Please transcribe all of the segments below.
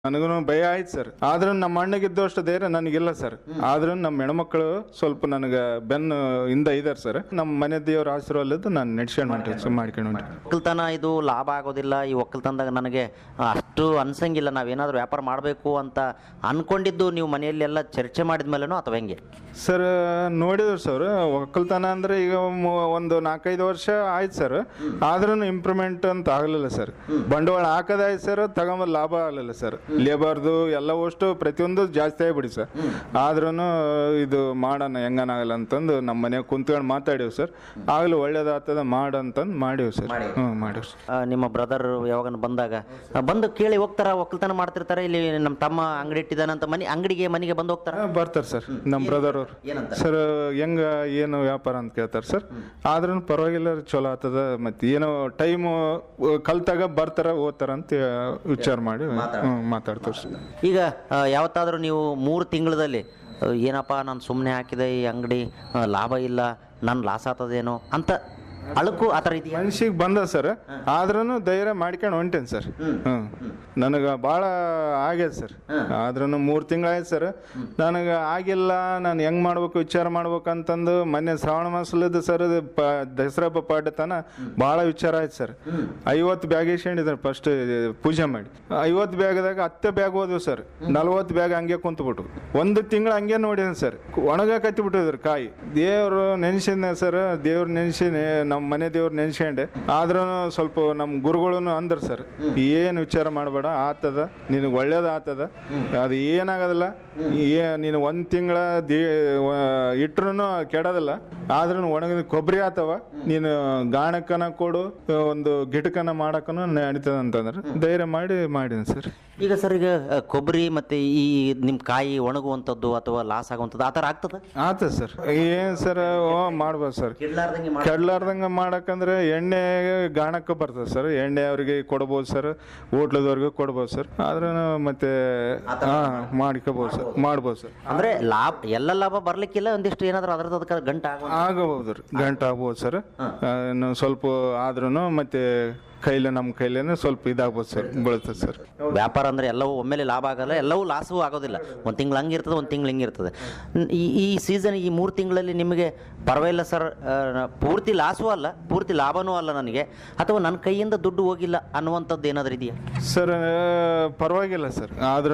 ನನಗೂ ಭಯ ಆಯ್ತು ಸರ್ ಆದ್ರೂ ನಮ್ಮ ಅಣ್ಣಗಿದ್ದಷ್ಟು ಧೈರ್ಯ ನನಗಿಲ್ಲ ಸರ್ ಆದ್ರೂ ನಮ್ಮ ಹೆಣ್ಮಕ್ಳು ಸ್ವಲ್ಪ ನನಗೆ ಬೆನ್ನು ಹಿಂದ ಇದಾರೆ ಸರ್ ನಮ್ಮ ಮನೆ ದೇವ್ರ ಆಶೀರ್ವಾದ ನಾನು ನಡ್ಸ್ಕೊಂಡು ಹೊಂಟೆ ಸುಮ್ ಮಾಡ್ಕೊಂಡು ಹೊಂಟೆ ಒಕ್ಕಲ್ತನ ಇದು ಲಾಭ ಆಗೋದಿಲ್ಲ ಈ ಒಕ್ಕಲ್ತನದಾಗ ನನಗೆ ಅಷ್ಟು ಅನ್ಸಂಗಿಲ್ಲ ನಾವೇನಾದ್ರೂ ವ್ಯಾಪಾರ ಮಾಡಬೇಕು ಅಂತ ಅನ್ಕೊಂಡಿದ್ದು ನೀವು ಮನೆಯಲ್ಲಿ ಎಲ್ಲ ಚರ್ಚೆ ಮಾಡಿದ ಮೇಲೆನೋ ಅಥವಾ ಹೆಂಗೆ ಸರ್ ನೋಡಿದ್ರು ಸರ್ ಒಕ್ಕಲ್ತನ ಅಂದ್ರೆ ಈಗ ಮು- ಒಂದು ನಾಲ್ಕೈದು ವರ್ಷ ಆಯ್ತು ಸರ್ ಆದ್ರೂ ಇಂಪ್ರೂವ್ಮೆಂಟ್ ಅಂತ ಆಗಲಿಲ್ಲ ಸರ್ ಬಂಡವಾಳ ಹಾಕೋದಾಯ್ತು ಸರ್ ತಗೊಂಬ ಲಾಭ ಆಗಲಿಲ್ಲ ಸರ್ ಲೇಬರ್ದು ಎಲ್ಲ ಅಷ್ಟು ಪ್ರತಿಯೊಂದು ಜಾಸ್ತಿ ಆಗಿಬಿಡಿ ಸರ್ ಆದ್ರೂ ಇದು ಮಾಡೋಣ ಹೆಂಗನಾಗಲ್ಲ ಅಂತಂದು ನಮ್ಮ ಮನೆಯಾಗ ಕುಂತ್ಕೊಂಡು ಮಾತಾಡೀವಿ ಸರ್ ಆಗಲೂ ಒಳ್ಳೇದಾಗ್ತದ ಮಾಡಂತಂದು ಮಾಡೀವಿ ಸರ್ ಹ್ಞೂ ಮಾಡೀವಿ ಸರ್ ಆ, ನಿಮ್ಮ ಬ್ರದರ್ ಯಾವಾಗ ಬಂದಾಗ ಆ, ಬಂದು ಕೇಳಿ ಹೋಗ್ತಾರ ಒಕ್ಕಲ್ತನ ಮಾಡ್ತಿರ್ತಾರೆ ಇಲ್ಲಿ ನಮ್ಮ ತಮ್ಮ ಅಂಗಡಿ ಇಟ್ಟಿದ್ದಾನಂತ ಮನೆ ಅಂಗಡಿಗೆ ಮನೆಗೆ ಬಂದು ಹೋಗ್ತಾರ ಹಾ, ಬರ್ತಾರೆ ಸರ್ ನಮ್ಮ ಬ್ರದರ್ ಅವ್ರು ಏನಂತ ಸರ್ ಹೆಂಗ ಏನು ವ್ಯಾಪಾರ ಅಂತ ಕೇಳ್ತಾರೆ ಸರ್ ಆದ್ರೂ ಪರವಾಗಿಲ್ಲ ರೀ, ಚಲೋ ಆಗ್ತದ ಮತ್ತೆ ಏನೋ ಟೈಮು ಕಲ್ತಾಗ ಬರ್ತಾರ ಓದ್ತಾರ ಅಂತ ವಿಚಾರ ಮಾಡಿ ಹ್ಮ್, ಮಾತಾಡ್ತೀವಿ ಸರ್ ಈಗ ಆ, ಯಾವತ್ತಾದ್ರೂ ನೀವು ಮೂರು ತಿಂಗಳಲ್ಲಿ ಆ, ಏನಪ್ಪ ನಾನು ಸುಮ್ಮನೆ ಹಾಕಿದೆ ಈ ಅಂಗಡಿ ಆ, ಲಾಭ ಇಲ್ಲ ನನ್ನ ಲಾಸ್ ಆಗ್ತದೇನೋ ಅಂತ ಅಳಕು ಆ ಥರ ಇದೆಯಾ ಮನ್ಸಿಗೆ ಬಂದ ಸರ್ ಆದ್ರೂ ಧೈರ್ಯ ಮಾಡ್ಕೊಂಡು ಹೊಂಟೇನಿ ಸರ್ ಹ್ಮ್ ನನಗೆ ಭಾಳ ಆಗ್ಯದ ಸರ್ ಆದ್ರೂ ಮೂರು ತಿಂಗಳಾಯ್ತು ಸರ್ ನನಗೆ ಆಗಿಲ್ಲ ನಾನು ಹೆಂಗ್ ಮಾಡ್ಬೇಕು ವಿಚಾರ ಮಾಡ್ಬೇಕು ಅಂತಂದು ಮೊನ್ನೆ ಶ್ರಾವಣ ಮಾಸಲಿದ್ದು ಸರ್ ಇದು ಪ ದಸರಾ ಹಬ್ಬ ಪಾಡ್ಯತನ ಭಾಳ ವಿಚಾರ ಆಯ್ತು ಸರ್ ಐವತ್ತು ಬ್ಯಾಗ್ ಇಸ್ಕೊಂಡಿದ್ದಾರೆ ಫಸ್ಟ್ ಪೂಜೆ ಮಾಡಿ ಐವತ್ತು ಬ್ಯಾಗ್ದಾಗ ಹತ್ತೆ ಬ್ಯಾಗ್ ಹೋದ್ವು ಸರ್ ನಲ್ವತ್ತು ಬ್ಯಾಗ್ ಹಂಗೆ ಕುಂತ್ಬಿಟ್ಟು ಒಂದು ತಿಂಗಳು ಹಂಗೆ ನೋಡಿದ್ದೀನಿ ಸರ್ ಒಣಗ ಕತ್ತಿ ಬಿಟ್ಟಿದ್ರು ಕಾಯಿ ದೇವರು ನೆನೆಸಿದ್ನೆ ಸರ್ ದೇವ್ರು ನೆನೆಸಿ ನಮ್ಮ ಮನೆ ದೇವ್ರು ನೆನೆಸ್ಕೊಂಡೆ ಆದ್ರೂ ಸ್ವಲ್ಪ ನಮ್ಮ ಗುರುಗಳು ಅಂದ್ರು ಸರ್ ಏನು ವಿಚಾರ ಮಾಡಬೇಡ ಆತದ ನಿನಗೆ ಒಳ್ಳೇದು ಆತದ ಅದು ಏನಾಗೋದಿಲ್ಲ ಏ ನೀನು ಒಂದು ತಿಂಗಳ ದೇ ಇಟ್ರು ಕೆಡೋದಿಲ್ಲ ಆದ್ರೂ ಒಣಗಿದ ಕೊಬ್ಬರಿ ಆತವ ನೀನು ಗಾಣಕ್ಕನ ಕೊಡು ಒಂದು ಗಿಟಕನ ಮಾಡಕ್ಕನು ನಡೀತದ ಅಂತಂದ್ರೆ ಧೈರ್ಯ ಮಾಡಿ ಮಾಡೀನಿ ಸರ್ ಈಗ ಸರ್ ಈಗ ಆ, ಕೊಬ್ಬರಿ ಮತ್ತೆ ಈ ನಿಮ್ಮ ಕಾಯಿ ಒಣಗುವಂಥದ್ದು ಅಥವಾ ಲಾಸ್ ಆಗುವಂಥದ್ದು ಆ ಥರ ಆಗ್ತದ ಆತ ಸರ್ ಏನ್ ಸರ್ ಓ ಮಾಡ್ಬೋದು ಸರ್ ಕೆಡ್ಲಾರ್ದಂಗೆ ಕೆಡ್ಲಾರ್ದಂಗ ಮಾಡಕ್ಕಂದ್ರೆ ಎಣ್ಣೆ ಗಾಣಕ್ಕೆ ಬರ್ತದೆ ಸರ್ ಎಣ್ಣೆ ಅವ್ರಿಗೆ ಕೊಡ್ಬೋದು ಸರ್ ಹೋಟ್ಲದವ್ರಿಗೆ ಕೊಡ್ಬೋದು ಸರ್ ಆದ್ರೂ ಮತ್ತೆ ಹಾ ಮಾಡ್ಕೋಬೋದು ಸರ್ ಮಾಡ್ಬೋದು ಸರ್ ಅಂದ್ರೆ ಲಾಭ ಎಲ್ಲ ಲಾಭ ಬರ್ಲಿಕ್ಕಿಲ್ಲ ಒಂದಿಷ್ಟು ಏನಾದ್ರು ಅದ್ರದ್ದು ಅದಕ್ಕೆ ಗಂಟೆ ಆಗುವ ಆಗಬಹುದು ರೀ ಗಂಟೆ ಆಗ್ಬೋದು ಸರ್ ಇನ್ನು ಸ್ವಲ್ಪ ಆದ್ರೂ ಮತ್ತೆ ಕೈಲಿ ನಮ್ಮ ಕೈಲೇನೆ ಸ್ವಲ್ಪ ಇದಾಗ್ಬೋದು ಸರ್ ಬೀಳ್ತದೆ ಸರ್ ವ್ಯಾಪಾರ ಅಂದ್ರೆ ಎಲ್ಲವೂ ಒಮ್ಮೆಲೆ ಲಾಭ ಆಗಲ್ಲ ಎಲ್ಲವೂ ಲಾಸೂ ಆಗೋದಿಲ್ಲ ಒಂದು ತಿಂಗಳು ಹಂಗಿರ್ತದೆ ಒಂದು ತಿಂಗಳು ಹಿಂಗಿರ್ತದೆ ನ್- ಈ ಈ ಸೀಸನ್ ಈ ಮೂರು ತಿಂಗಳಲ್ಲಿ ನಿಮಗೆ ಪರವಾಗಿಲ್ಲ ಸರ್ ಆ, ಪೂರ್ತಿ ಲಾಸೂ ಅಲ್ಲ ಪೂರ್ತಿ ಲಾಭನೂ ಅಲ್ಲ ನನಗೆ ಅಥವಾ ನನ್ನ ಕೈಯಿಂದ ದುಡ್ಡು ಹೋಗಿಲ್ಲ ಅನ್ನುವಂಥದ್ದು ಏನಾದರೂ ಇದೆಯಾ ಸರ್ ಪರವಾಗಿಲ್ಲ ಸರ್ ಆದ್ರೂ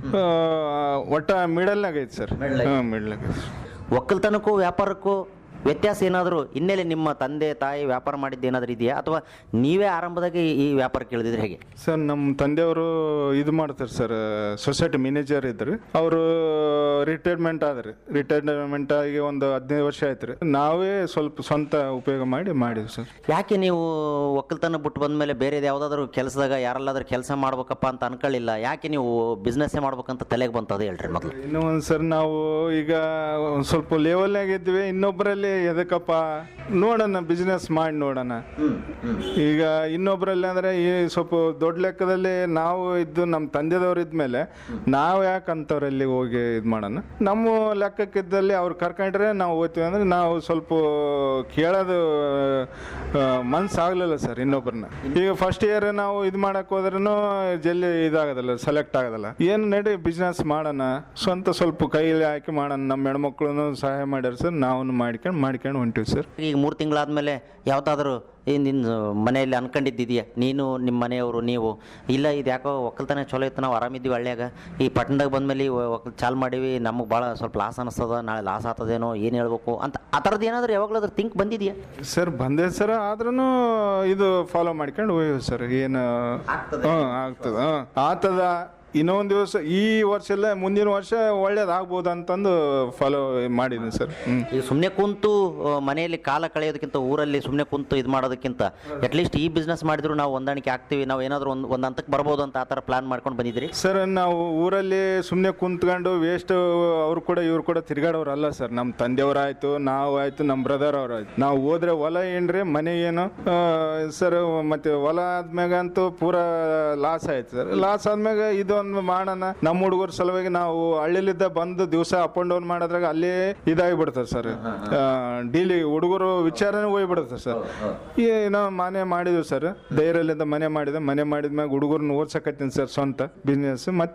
ಒಟ್ಟ ಮಿಡಲ್ನಾಗ ಐತೆ ಸರ್ ಹಾಂ ಮಿಡಲ್ನಾಗ ಐತೆ ಒಕ್ಕಲ್ತನಕ್ಕೂ ವ್ಯಾಪಾರಕ್ಕೂ ವ್ಯತ್ಯಾಸ ಏನಾದರೂ ಹಿನ್ನೆಲೆ ನಿಮ್ಮ ತಂದೆ ತಾಯಿ ವ್ಯಾಪಾರ ಮಾಡಿದ್ದು ಏನಾದರೂ ಇದೆಯಾ ಅಥವಾ ನೀವೇ ಆರಂಭದಾಗೆ ಈ- ಈ ವ್ಯಾಪಾರ ಕೇಳಿದ್ರೆ ಹೇಗೆ ಸರ್ ನಮ್ಮ ತಂದೆಯವರು ಇದು ಮಾಡ್ತಾರೆ ಸರ್ ಸೊಸೈಟಿ ಮ್ಯಾನೇಜರ್ ಇದ್ರು ಅವರು ರಿಟೈರ್ಮೆಂಟ್ ಆದ್ರಿ ರಿಟೈರ್ಮೆಂಟ್ ಆಗಿ ಒಂದು ಹದಿನೈದು ವರ್ಷ ಆಯ್ತು ರೀ ನಾವೇ ಸ್ವಲ್ಪ ಸ್ವಂತ ಉಪಯೋಗ ಮಾಡಿ ಮಾಡಿದ್ವಿ ಸರ್ ಯಾಕೆ ನೀವು ಒಕ್ಕಲ್ತನ ಬಿಟ್ಟು ಬಂದಮೇಲೆ ಬೇರೆ ಯಾವುದಾದ್ರೂ ಕೆಲಸದಾಗ ಯಾರಲ್ಲಾದ್ರೂ ಕೆಲಸ ಮಾಡ್ಬೇಕಪ್ಪ ಅಂತ ಅನ್ಕೊಳ್ಳಿಲ್ಲ ಯಾಕೆ ನೀವು ಬಿಸ್ನೆಸ್ಸೇ ಮಾಡ್ಬೇಕಂತ ತಲೆಗೆ ಬಂತದ ಹೇಳ್ರಿ ಮೊದಲು ಇನ್ನು ಒಂದು ಸರ್ ನಾವು ಈಗ ಒಂದು ಸ್ವಲ್ಪ ಲೆವೆಲ್ನಾಗ ಇದ್ವಿ ಇನ್ನೊಬ್ಬರಲ್ಲಿ ಎದಕ್ಕಪ್ಪ ನೋಡೋಣ ಬಿಸ್ನೆಸ್ ಮಾಡಿ ನೋಡೋಣ ಈಗ ಇನ್ನೊಬ್ಬರಲ್ಲಿ ಅಂದ್ರೆ ಈ ಸ್ವಲ್ಪ ದೊಡ್ಡ ಲೆಕ್ಕದಲ್ಲಿ ನಾವು ಇದ್ದು ನಮ್ಮ ತಂದೆದವ್ರು ಇದ್ಮೇಲೆ ನಾವು ಯಾಕೆ ಅಂಥವ್ರಲ್ಲಿ ಹೋಗಿ ಇದು ಮಾಡೋಣ ನಮ್ಮ ಲೆಕ್ಕಕ್ಕಿದ್ದಲ್ಲಿ ಅವ್ರು ಕರ್ಕೊಂಡ್ರೆ ನಾವು ಹೋಗ್ತೀವಿ ಅಂದ್ರೆ ನಾವು ಸ್ವಲ್ಪ ಕೇಳೋದು ಮನ್ಸು ಆಗಲಿಲ್ಲ ಸರ್ ಇನ್ನೊಬ್ಬರನ್ನ ಈಗ ಫಸ್ಟ್ ಇಯರ್ ನಾವು ಇದು ಮಾಡಕ್ ಹೋದ್ರೂ ಜಲ್ದಿ ಇದಾಗೋದಿಲ್ಲ ಸೆಲೆಕ್ಟ್ ಆಗೋದಿಲ್ಲ ಏನು ನಡಿ ಬಿಸ್ನೆಸ್ ಮಾಡೋಣ ಸ್ವಂತ ಸ್ವಲ್ಪ ಕೈಯಲ್ಲಿ ಹಾಕಿ ಮಾಡೋಣ ನಮ್ಮ ಹೆಣ್ಮಕ್ಳು ಸಹಾಯ ಮಾಡ್ಯಾರ ಸರ್ ನಾವು ಮಾಡ್ಕೊಂಡು ಮಾಡ್ಕೊಂಡು ಹೊಂಟಿವಿ ಸರ್ ಈಗ ಮೂರು ತಿಂಗಳಾದ್ಮೇಲೆ ಯಾವ್ದಾದ್ರು ನಿನ್ನ ಮನೆಯಲ್ಲಿ ಅನ್ಕೊಂಡಿದ್ದಿದೆಯಾ ನೀನು ನಿಮ್ಮ ಮನೆಯವರು ನೀವು ಇಲ್ಲ ಇದು ಯಾಕೋ ಒಕ್ಕಲ್ತನ ಚಲೋ ಇತ್ತು ನಾವು ಆರಾಮಿದ್ದೀವಿ ಹಳ್ಳ್ಯಾಗ ಈ ಪಟ್ಟಣದಾಗ ಬಂದ್ಮೇಲೆ ಈ ಒಕ್ಕಲ್ ಚಾಲು ಮಾಡೀವಿ ನಮಗೆ ಭಾಳ ಸ್ವಲ್ಪ ಲಾಸ್ ಅನಿಸ್ತದ ನಾಳೆ ಲಾಸ್ ಆಗ್ತದೇನೋ ಏನು ಹೇಳ್ಬೇಕು ಅಂತ ಆ ಥರದ್ದು ಏನಾದರೂ ಯಾವಾಗಲಾದ್ರೂ ಥಿಂಕ್ ಬಂದಿದೆಯಾ ಸರ್ ಬಂದೆ ಸರ್ ಆದ್ರೂ ಇದು ಫಾಲೋ ಮಾಡ್ಕೊಂಡು ಹೋಗಿವಿ ಸರ್ ಏನು ಹಾಂ ಆಗ್ತದ ಹಾಂ ಆತದ ಇನ್ನೊಂದು ದಿವಸ ಈ ವರ್ಷ ಇಲ್ಲ ಮುಂದಿನ ವರ್ಷ ಒಳ್ಳೇದಾಗ್ಬೋದು ಅಂತಂದು ಫಾಲೋ ಮಾಡಿದ್ದೀನಿ ಸರ್ ಹ್ಞೂ ಈಗ ಸುಮ್ಮನೆ ಕುಂತು ಆ, ಮನೆಯಲ್ಲಿ ಕಾಲ ಕಳೆಯೋದಕ್ಕಿಂತ ಊರಲ್ಲಿ ಸುಮ್ಮನೆ ಕುಂತು ಇದು ಮಾಡೋದಕ್ಕಿಂತ ಅಟ್ಲೀಸ್ಟ್ ಈ ಬಿಸ್ನೆಸ್ ಮಾಡಿದ್ರು ನಾವು ಹೊಂದಾಣಿಕೆ ಆಗ್ತೀವಿ ನಾವು ಏನಾದರೂ ಒಂದು ಒಂದು ಹಂತಕ್ಕೆ ಬರ್ಬೋದು ಅಂತ ಆ ಥರ ಪ್ಲಾನ್ ಮಾಡ್ಕೊಂಡು ಬಂದಿದ್ರಿ ಸರ್ ನಾವು ಊರಲ್ಲಿ ಸುಮ್ಮನೆ ಕುಂತ್ಕೊಂಡು ವೇಸ್ಟ್ ಅವ್ರು ಕೂಡ ಇವ್ರು ಕೂಡ ತಿರ್ಗಾಡೋರು ಅಲ್ಲ ಸರ್ ನಮ್ಮ ತಂದೆಯವರಾಯ್ತು ನಾವು ಆಯ್ತು ನಮ್ಮ ಬ್ರದರ್ ಅವ್ರು ಆಯ್ತು ನಾವು ಹೋದ್ರೆ ಹೊಲ ಏನ್ರಿ ಮನೆ ಏನು ಆ, ಸರ್ ಮತ್ತೆ ಹೊಲ ಆದ್ಮ್ಯಾಗ ಅಂತೂ ಪೂರಾ ಲಾಸ್ ಆಯ್ತು ಸರ್ ಲಾಸ್ ಆದ್ಮ್ಯಾಗ ಇದೊಂದು ಮಾಡೋಣ ನಮ್ಮ ಹುಡುಗರ ಸಲುವಾಗಿ ನಾವು ಹಳ್ಳಿಲಿದ್ದ ಬಂದು ದಿವಸ ಅಪ್ ಅಂಡ್ ಡೌನ್ ಮಾಡೋದ್ರಾಗ ಅಲ್ಲೇ ಇದಾಗಿಬಿಡ್ತದೆ ಸರ್ ಡೀಲಿ ಹುಡುಗರು ವಿಚಾರನೇ ಹೋಗ್ಬಿಡುತ್ತೆ ಸರ್ ಏನೋ ಮನೆ ಮಾಡಿದ್ವಿ ಸರ್ ಧೈರ್ಯಲಿಂದ ಮನೆ ಮಾಡಿದೆ ಮನೆ ಮಾಡಿದ್ಮ್ಯಾಗ ಹುಡುಗರನ್ನ ಓದ್ಸಕತ್ತೀನಿ ಸರ್ ಸ್ವಂತ ಬಿಸ್ನೆಸ್ ಮತ್ತೆ